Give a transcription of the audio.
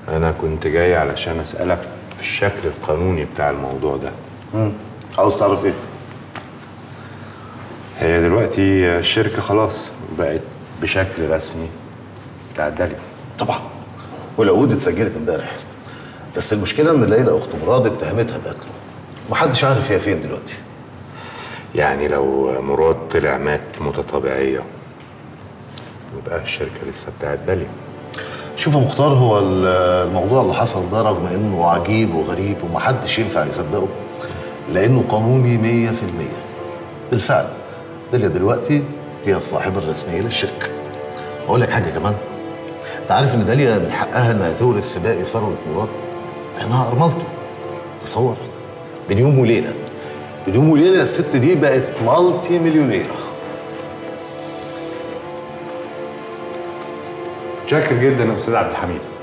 انا كنت جاي علشان اسالك في الشكل القانوني بتاع الموضوع ده امم عاوز تعرف ايه؟ هي دلوقتي الشركه خلاص بقت بشكل رسمي بتاع داليا طبعا والعقود اتسجلت امبارح بس المشكله ان ليلى اخت مراد اتهمتها بقتله محدش عارف هي فين دلوقتي يعني لو مراد طلع مات موتة طبيعية يبقى الشركة لسه بتاعت داليا شوف يا مختار هو ال- الموضوع اللي حصل ده رغم انه عجيب وغريب ومحدش ينفع يصدقه لانه قانوني 100% بالفعل داليا دلوقتي هي الصاحبه الرسميه للشركه اقول لك حاجه كمان انت عارف ان داليا من حقها انها تورث في باقي ثروه مراد لانها ارملته تصور بين يوم وليله بين يوم وليله الست دي بقت مالتي مليونيره شاكر جدا يا استاذ عبد الحميد